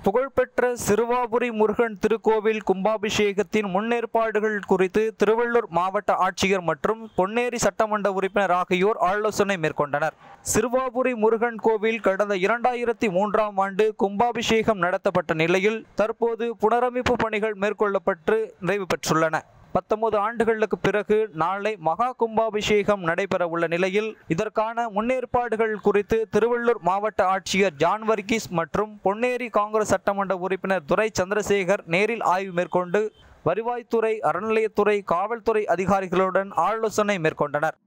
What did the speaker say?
புகழ்பெற்ற சிறுவாபுரி முருகன் திருக்கோவில் கும்பாபிஷேகத்தின் முன்னேற்பாடுகள் குறித்து திருவள்ளூர் மாவட்ட ஆட்சியர் மற்றும் பொன்னேரி சட்டமன்ற உறுப்பினர் ஆகியோர் ஆலோசனை மேற்கொண்டனர் சிறுவாபுரி முருகன் கோவில் கடந்த இரண்டாயிரத்தி மூன்றாம் ஆண்டு கும்பாபிஷேகம் நடத்தப்பட்ட நிலையில் தற்போது புனரமைப்பு பணிகள் மேற்கொள்ளப்பட்டு நிறைவு பெற்றுள்ளன பத்தொன்பது ஆண்டுகளுக்கு பிறகு நாளை மகா கும்பாபிஷேகம் நடைபெற உள்ள நிலையில் இதற்கான முன்னேற்பாடுகள் குறித்து திருவள்ளூர் மாவட்ட ஆட்சியர் ஜான் வர்கீஸ் மற்றும் பொன்னேரி காங்கிரஸ் சட்டமன்ற உறுப்பினர் துரை சந்திரசேகர் நேரில் ஆய்வு மேற்கொண்டு வருவாய்த்துறை அறநிலையத்துறை காவல்துறை அதிகாரிகளுடன் ஆலோசனை மேற்கொண்டனர்